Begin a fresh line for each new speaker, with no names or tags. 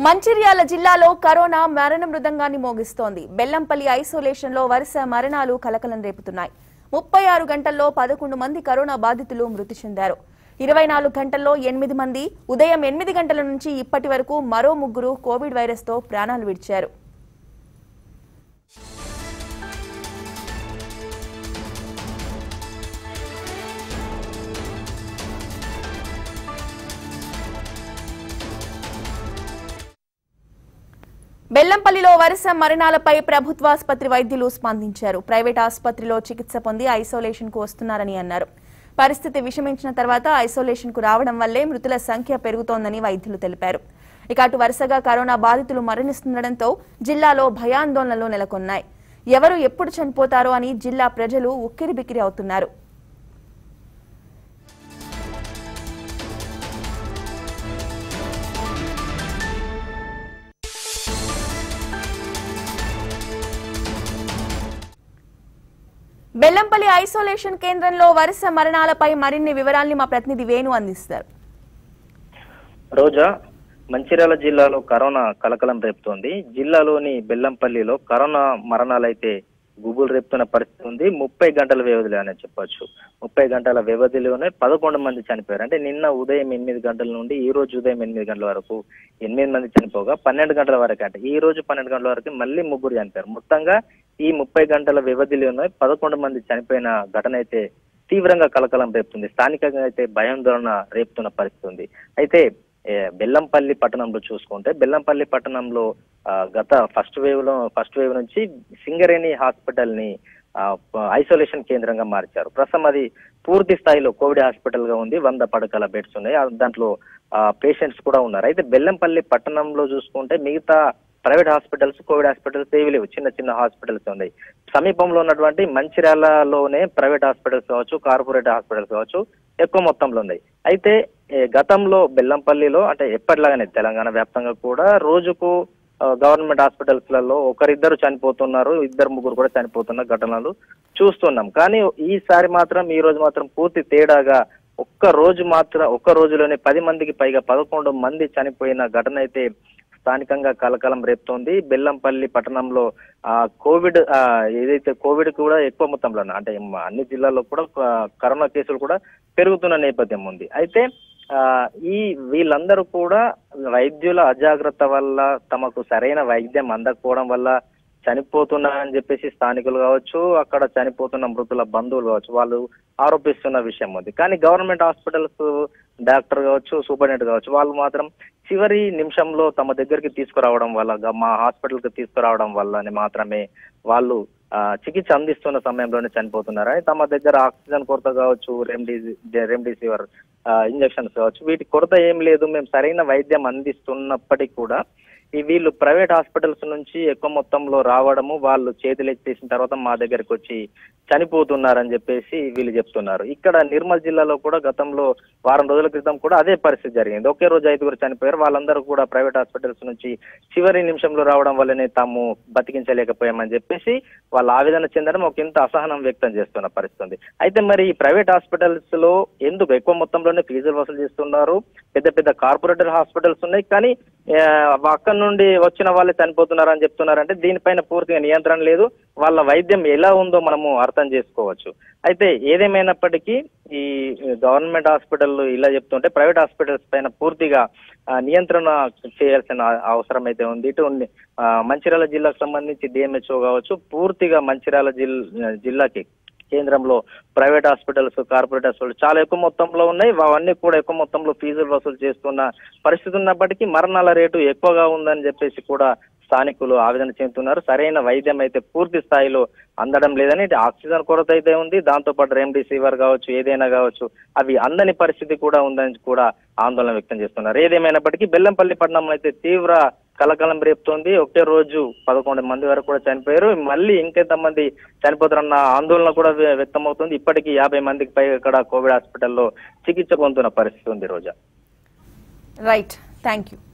మంచిర్యాల జిల్లాలో కరోనా మరణ మృదంగాన్ని మోగిస్తోంది బెల్లంపల్లి ఐసోలేషన్ లో వరుస మరణాలు కలకలం రేపుతున్నాయి ముప్పై ఆరు గంటల్లో పదకొండు మంది కరోనా బాధితులు మృతి చెందారు ఇరవై నాలుగు గంటల్లో ఎనిమిది మంది ఉదయం ఎనిమిది గంటల నుంచి ఇప్పటి వరకు మరో ముగ్గురు కోవిడ్ వైరస్ తో ప్రాణాలు విడిచారు బెల్లంపల్లిలో వరుస మరణాలపై ప్రభుత్వాసుపత్రి వైద్యులు స్పందించారు ప్రైవేట్ ఆసుపత్రిలో చికిత్స పొంది ఐసోలేషన్ కు వస్తున్నారని అన్నారు పరిస్థితి విషమించిన తర్వాత ఐసోలేషన్ కు రావడం వల్లే మృతుల సంఖ్య పెరుగుతోందని వైద్యులు తెలిపారు ఇక అటు వరుసగా కరోనా బాధితులు మరణిస్తుండటంతో జిల్లాలో భయాందోళనలు నెలకొన్నాయి ఎవరు ఎప్పుడు చనిపోతారో అని జిల్లా ప్రజలు ఉక్కిరిబిక్కిరి అవుతున్నారు బెల్లంపల్లి ఐసోలేషన్ కేంద్రంలో వరుస మరణాలపై మరిన్ని వివరాల్ని మా ప్రతినిధి వేణు అందిస్తారు
రోజా మంచిర్యాల జిల్లాలో కరోనా కలకలం రేపుతోంది జిల్లాలోని బెల్లంపల్లిలో కరోనా మరణాలైతే గుబులు రేపుతున్న పరిస్థితి ఉంది ముప్పై గంటల వ్యవధిలో అనే చెప్పొచ్చు ముప్పై గంటల వ్యవధిలోనే పదకొండు మంది చనిపోయారు అంటే నిన్న ఉదయం ఎనిమిది గంటల నుండి ఈ రోజు ఉదయం ఎనిమిది గంటల వరకు ఎనిమిది మంది చనిపోగా పన్నెండు గంటల వరకు అంటే ఈ రోజు పన్నెండు గంటల వరకు మళ్ళీ ముగ్గురు చనిపోయారు మొత్తంగా ఈ ముప్పై గంటల వ్యవధిలోనే పదకొండు మంది చనిపోయిన ఘటన అయితే తీవ్రంగా కలకలం రేపుతుంది స్థానికంగా అయితే భయాందోళన రేపుతున్న పరిస్థితి ఉంది అయితే ఏ, బెల్లంపల్లి పట్టణంలో చూసుకుంటే బెల్లంపల్లి పట్టణంలో ఆ, గత ఫస్ట్ వేవ్ లో ఫస్ట్ వేవ్ నుంచి సింగరేణి హాస్పిటల్ ని ఆ, ప- ఐసోలేషన్ కేంద్రంగా మార్చారు ప్రస్తుతం అది పూర్తి స్థాయిలో కోవిడ్ హాస్పిటల్ గా ఉంది వంద పడకల బెడ్స్ ఉన్నాయి ఆ, దాంట్లో పేషెంట్స్ కూడా ఉన్నారు అయితే బెల్లంపల్లి పట్టణంలో చూసుకుంటే మిగతా ప్రైవేట్ హాస్పిటల్స్ కోవిడ్ హాస్పిటల్స్ ఏవి లేవు చిన్న చిన్న హాస్పిటల్స్ ఉన్నాయి సమీపంలో ఉన్నటువంటి మంచిర్యాలలోనే ప్రైవేట్ హాస్పిటల్స్ కావచ్చు కార్పొరేట్ హాస్పిటల్స్ కావచ్చు ఎక్కువ మొత్తంలో ఉన్నాయి అయితే ఏ, గతంలో బెల్లంపల్లిలో అంటే ఎప్పటిలాగానే తెలంగాణ వ్యాప్తంగా కూడా రోజుకు ఆ, గవర్నమెంట్ హాస్పిటల్స్ లలో ఒకరిద్దరు చనిపోతున్నారు ఇద్దరు ముగ్గురు కూడా చనిపోతున్న ఘటనలు చూస్తున్నాం కానీ ఈసారి మాత్రం ఈ రోజు మాత్రం పూర్తి తేడాగా ఒక్క రోజు మాత్రం ఒక్క రోజులోనే పది మందికి పైగా పదకొండు మంది చనిపోయిన ఘటన అయితే స్థానికంగా కలకలం రేపుతోంది బెల్లంపల్లి పట్టణంలో ఆ కోవిడ్ ఆ, ఏదైతే కోవిడ్ కూడా ఎక్కువ మొత్తంలో ఉన్న- అంటే మ- అన్ని జిల్లాల్లో కూడా క- కరోనా కేసులు కూడా పెరుగుతున్న నేపథ్యం ఉంది అయితే ఆ, ఈ వీళ్ళందరూ కూడా వైద్యుల అజాగ్రత్త వల్ల తమకు సరైన వైద్యం అందకపోవడం వల్ల చనిపోతున్నారని చెప్పేసి స్థానికులు కావచ్చు అక్కడ చనిపోతున్న మృతుల బంధువులు కావచ్చు వాళ్ళు ఆరోపిస్తున్న విషయం ఉంది కానీ గవర్నమెంట్ హాస్పిటల్స్ డాక్టర్ కావచ్చు సూపరింటెండెంట్ కావచ్చు వాళ్ళు మాత్రం చివరి నిమిషంలో తమ దగ్గరికి తీసుకురావడం వల్ల గ- మా హాస్పిటల్కి తీసుకురావడం వల్ల మాత్రమే వాళ్ళు ఆ, చికిత్స అందిస్తున్న సమయంలోనే చనిపోతున్నారని తమ దగ్గర ఆక్సిజన్ కొరత కావచ్చు రెమ్డిసి రెమ్డిసివర్ ఇంజెక్షన్స్ కావచ్చు వీటి కొరత ఏం లేదు మేము సరైన వైద్యం అందిస్తున్నప్పటికీ కూడా ఈ వీళ్ళు ప్రైవేట్ హాస్పిటల్స్ నుంచి ఎక్కువ మొత్తంలో రావడము వాళ్ళు చేతులు ఎత్తేసిన తర్వాత మా దగ్గరికి వచ్చి చనిపోతున్నారని చెప్పేసి వీళ్ళు చెప్తున్నారు ఇక్కడ నిర్మల్ జిల్లాలో కూడా గతంలో వారం రోజుల క్రితం కూడా అదే పరిస్థితి జరిగింది ఒకే రోజు ఐదుగురు చనిపోయారు వాళ్ళందరూ కూడా ప్రైవేట్ హాస్పిటల్స్ నుంచి చివరి నిమిషంలో రావడం వల్లనే తాము బతికించలేకపోయామని చెప్పేసి వాళ్ళు ఆవేదన చెందడం ఒక ఇంత అసహనం వ్యక్తం చేస్తున్న పరిస్థితి ఉంది అయితే మరి ఈ ప్రైవేట్ హాస్పిటల్స్ లో ఎందుకు ఎక్కువ మొత్తంలోనే ఫీజులు వసూలు చేస్తున్నారు పెద్ద పెద్ద కార్పొరేటర్ హాస్పిటల్స్ ఉన్నాయి కానీ ఆ, అక్కడి నుండి వచ్చిన వాళ్ళే చనిపోతున్నారు అని చెప్తున్నారంటే దీనిపైన పూర్తిగా నియంత్రణ లేదు వాళ్ళ వైద్యం ఎలా ఉందో మనము అర్థం చేసుకోవచ్చు అయితే ఏదేమైనప్పటికీ ఈ గవర్నమెంట్ హాస్పిటల్ ఇలా చెప్తుంటే ప్రైవేట్ హాస్పిటల్స్ పైన పూర్తిగా ఆ, నియంత్రణ చేయాల్సిన అవసరం అయితే ఉంది ఇటు ఉంది. ఆ, మంచిర్యాల జిల్లాకు సంబంధించి డిఎంహెచ్ఓ కావచ్చు పూర్తిగా మంచిర్యాల జిల్ జిల్లాకి కేంద్రంలో ప్రైవేట్ హాస్పిటల్స్ కార్పొరేట్ హాస్పిటల్స్ చాలా ఎక్కువ మొత్తంలో ఉన్నాయి అవన్నీ కూడా ఎక్కువ మొత్తంలో ఫీజులు వసూలు చేస్తున్న పరిస్థితి ఉన్నప్పటికీ మరణాల రేటు ఎక్కువగా ఉందని చెప్పేసి కూడా స్థానికులు ఆవేదన చెందుతున్నారు సరైన వైద్యం అయితే పూర్తి స్థాయిలో అందడం లేదని ఇది ఆక్సిజన్ కొరత అయితే ఉంది దాంతో పాటు రెమ్డెసివిర్ కావచ్చు ఏదైనా కావచ్చు అవి అందని పరిస్థితి కూడా ఉందని కూడా ఆందోళన వ్యక్తం చేస్తున్నారు ఏదేమైనప్పటికీ బెల్లంపల్లి పట్టణంలో అయితే తీవ్ర కలకలం రేపుతోంది ఒకే రోజు పదకొండు మంది వరకు కూడా చనిపోయారు మళ్ళీ ఇంకెంత మంది చనిపోతారన్న ఆందోళన కూడా వ్య- వ్యక్తమవుతుంది ఇప్పటికీ యాభై మందికి పైగా ఇక్కడ కోవిడ్ హాస్పిటల్లో చికిత్స పొందుతున్న పరిస్థితి ఉంది రోజా
రైట్ థ్యాంక్ యూ